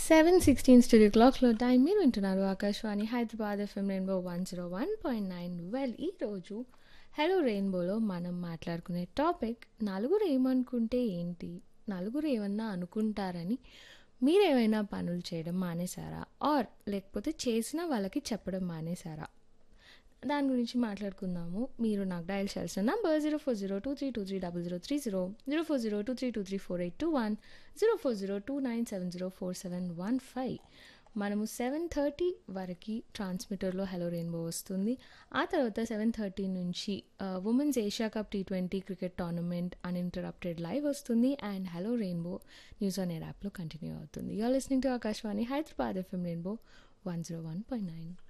seven sixteen studio క్లాక్లో time మీరు వింటున్నారు Akashvani Hyderabad FM rainbow one zero one point nine well ఈరోజు హలో రెయిన్బోలో మనం మాట్లాడుకునే టాపిక్ నలుగురు ఏమనుకుంటే ఏంటి నలుగురు ఏమన్నా అనుకుంటారని మీరేమైనా పనులు చేయడం మానేశారా ఆర్ లేకపోతే చేసిన వాళ్ళకి చెప్పడం మానేశారా దాని గురించి మాట్లాడుకుందాము మీరు నాకు డయల్ చేయాల్సిన number zero four zero two three two three double zero three zero zero four zero two three two three four eight two one zero four zero two nine seven zero four seven one five మనము seven thirty వరకు ట్రాన్స్మిటర్లో hello rainbow వస్తుంది ఆ తర్వాత seven thirty నుంచి women's Asia cup T twenty cricket tournament uninterrupted live వస్తుంది and hello rainbow news on air యాప్లో continue అవుతుంది you're listening to Akashvani Hyderabad FM rainbow one zero one point nine